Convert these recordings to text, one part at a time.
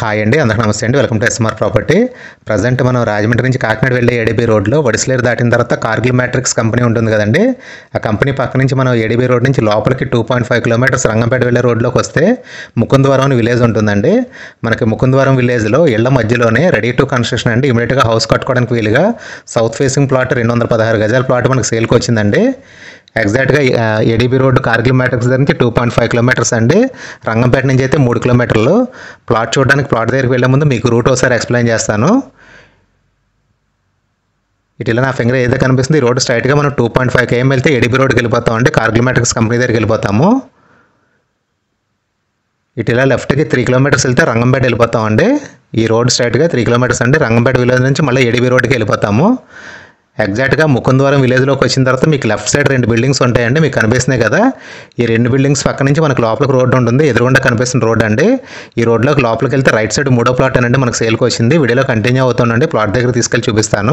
hi అండి అందరికీ నమస్తే అండి welcome to SMR property present మనం రాజమండ్రి నుంచి కాకినాడ వెళ్ళే ఏడీబీ రోడ్లో వడిసలేరు దాటిన తర్వాత కార్గిల్ మ్యాట్రిక్స్ కంపెనీ ఉంటుంది కదండి ఆ కంపెనీ పక్క నుంచి మనం ఏడీబీ రోడ్ నుంచి లోపలికి two point five kilometres Rangampet వెళ్ళే రోడ్లోకి వస్తే ముకుందవరం అని విలేజ్ ఉంటుందండి మనకి ముకుందవరం విలేజ్లో ఇళ్ల మధ్యలోనే రెడీ టు కన్స్ట్రక్షన్ అండి ఇమీడియట్గా హౌస్ కట్టుకోవడానికి వీలుగా సౌత్ ఫేసింగ్ ప్లాట్ రెండు వందల పదహారు గజాల ప్లాట్ మనకి సేల్కి వచ్చిందండి ఎగ్జాక్ట్గా ఏడీబీ రోడ్ కార్గిల్ మ్యాట్రిక్స్ దగ్గర నుంచి టూ పాయింట్ ఫైవ్ కిలోమీటర్స్ అండి రంగంపేట నుంచి అయితే మూడు కిలోమీటర్లు ప్లాట్ చూడడానికి ప్లాట్ దగ్గరికి వెళ్ళే ముందు మీకు రూట్ ఒకసారి ఎక్స్ప్లెయిన్ చేస్తాను ఇటు ఇలా నా ఫింగర్ ఏదైతే కనిపిస్తుంది ఈ రోడ్ స్ట్రైట్గా మనం టూ పాయింట్ ఫైవ్ కేఎం వెళ్తే ఏడీబీ రోడ్కి వెళ్ళిపోతాం అండి కార్గిల్ మ్యాట్రిక్స్ కంపెనీ దగ్గరికి వెళ్ళిపోతాము ఇటు ఇలా లెఫ్ట్కి త్రీ కిలోమీటర్స్ వెళ్తే రంగంపేట వెళ్ళిపోతాం అండి ఈ రోడ్ స్ట్రైట్గా త్రీ కిలోమీటర్స్ అండి రంగంపేట విలేజ్ నుంచి మళ్ళీ ఏడీబీ రోడ్కి వెళ్ళిపోతాము ఎగ్జాక్ట్గా ముకుందవరం విలేజ్లోకి వచ్చిన తర్వాత మీకు లెఫ్ట్ సైడ్ రెండు బిల్డింగ్స్ ఉంటాయండి మీకు కనిపిస్తున్నాయి కదా ఈ రెండు బిల్డింగ్స్ పక్క నుంచి మనకు లోపలికి రోడ్డు ఉంటుంది ఎదురుగుండా కనిపిస్తున్న రోడ్ అండి ఈ రోడ్లోకి లోపలికి వెళ్తే రైట్ సైడ్ మూడో ప్లాట్ అనండి మనకు సేల్కి వచ్చింది వీడియోలో కంటిన్యూ అవుతుందండి ప్లాట్ దగ్గర తీసుకెళ్ళి చూపిస్తాను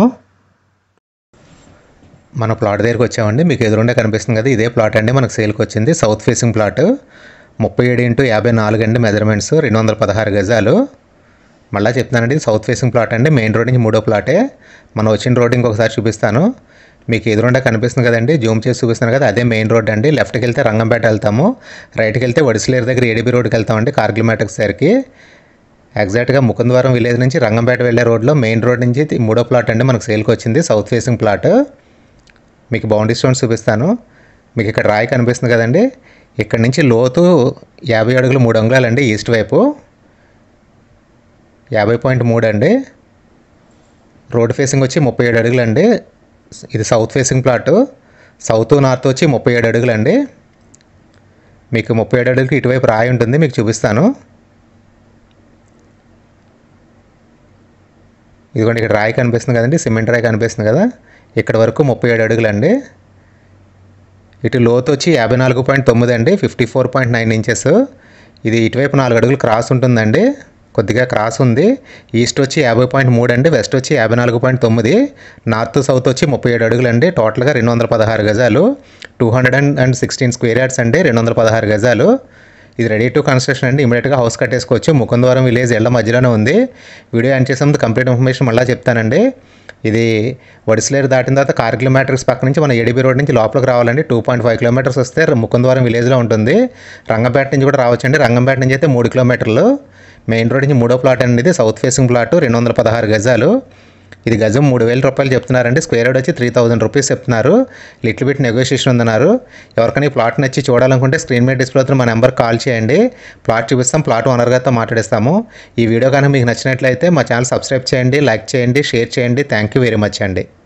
మన ప్లాట్ దగ్గరికి వచ్చామండి మీకు ఎదురుండే కనిపిస్తుంది కదా ఇదే ప్లాట్ అండి మనకు సేల్కి వచ్చింది సౌత్ ఫేసింగ్ ప్లాట్ ముప్పై ఏడు ఇంటూ యాభై నాలుగు అండి మెజర్మెంట్స్ రెండు వందల పదహారు గజాలు మళ్ళీ చెప్తానండి సౌత్ ఫేసింగ్ ప్లాట్ అండి మెయిన్ రోడ్ నుంచి మూడో ప్లాటే మనం వచ్చిన రోడ్ ఇంకొకసారి చూపిస్తాను మీకు ఎదురుండా కనిపిస్తుంది కదండి జూమ్ చేసి చూపిస్తాను కదా అదే మెయిన్ రోడ్ అండి లెఫ్ట్కి వెళ్తే రంగంపేట వెళ్తాము రైట్కి వెళ్తే వడిసలేరు దగ్గర ఏడీబీ రోడ్కి వెళ్తామండి కార్గిల్ మ్యాటక్స్ దగ్గరికి ఎగ్జాక్ట్గా ముకుందవరం విలేజ్ నుంచి రంగంపేట వెళ్ళే రోడ్లో మెయిన్ రోడ్ నుంచి తి- మూడో ప్లాట్ అండి మనకు సేల్కి వచ్చింది సౌత్ ఫేసింగ్ ప్లాట్ మీకు బౌండరీ స్టోన్స్ చూపిస్తాను మీకు ఇక్కడ రాయి కనిపిస్తుంది కదండి ఇక్కడ నుంచి లోతు యాభై అడుగులు మూడు అంగుళాలండి ఈస్ట్ వైపు యాభై పాయింట్ మూడు అండి రోడ్ ఫేసింగ్ వచ్చి ముప్పై ఏడు అడుగులండి ఇది south facing plot south north వచ్చి ముప్పై ఏడు అడుగులండి మీకు ముప్పై ఏడు అడుగులకి ఇటువైపు రాయి ఉంటుంది మీకు చూపిస్తాను ఇదిగోండి ఇక్కడ రాయి కనిపిస్తుంది కదండి సిమెంట్ రాయి కనిపిస్తుంది కదా ఇక్కడ వరకు ముప్పై ఏడు అడుగులండి ఇటు లోతు వచ్చి యాభై నాలుగు పాయింట్ తొమ్మిది అండి fifty four point nine inches ఇది ఇటువైపు నాలుగు అడుగులు క్రాస్ ఉంటుందండి కొద్దిగా క్రాస్ ఉంది ఈస్ట్ వచ్చి యాభై పాయింట్ మూడు అండి వెస్ట్ వచ్చి యాభై నాలుగు పాయింట్ తొమ్మిది నార్త్ సౌత్ వచ్చి ముప్పై ఏడు అడుగులు అండి టోటల్గా రెండు వందల పదహారు గజాలు two hundred and and sixteen square yards అండి రెండు వందల పదహారు గజాలు ఇది రెడీ టు కన్స్ట్రక్షన్ అండి ఇమీడియట్గా హౌస్ కట్టేసుకోవచ్చు ముకుందవరం విలేజ్ ఎళ్ళ మధ్యలోనే ఉంది వీడియో ఎండ్ చేసే ముందు కంప్లీట్ ఇన్ఫర్మేషన్ మళ్ళీ చెప్తానండి ఇది వడిసలేరు దాటిన తర్వాత కార్గిల్ మ్యాట్రిక్స్ పక్క నుంచి మన ఏడీబీ రోడ్ నుంచి లోపలికి రావాలండి టూ పాయింట్ ఫైవ్ కిలోమీటర్స్ వస్తే ముకుందవరం విలేజ్లో ఉంటుంది రంగంపేట నుంచి కూడా రావచ్చండి రంగంపేట నుంచి అయితే మూడు కిలోమీటర్లు మెయిన్ రోడ్ నుంచి మూడో ప్లాట్ అండి ఇది సౌత్ ఫేసింగ్ ప్లాట్ రెండు వందల పదహారు గజాలు ఇది గజం మూడు వేల రూపాయలు చెప్తున్నారండి స్క్వేర్ యార్డ్ వచ్చి త్రీ థౌసండ్ రూపీస్ చెప్తున్నారు లిటిల్ బిట్ నెగోషియేషన్ ఉందన్నారు ఎవరికైనా ఈ ప్లాట్ నచ్చి చూడాలనుకుంటే స్క్రీన్ మీద డిస్ప్లే అవుతున్న మా నెంబర్ కాల్ చేయండి ప్లాట్ చూపిస్తాం ప్లాట్ ఓనర్ గారితో మాట్లాడిస్తాము ఈ వీడియో కనుక మీకు నచ్చినట్లయితే మా ఛానల్ సబ్స్క్రైబ్ చేయండి లైక్ చేయండి షేర్ చేయండి థ్యాంక్ యూ వెరీ మచ్ అండి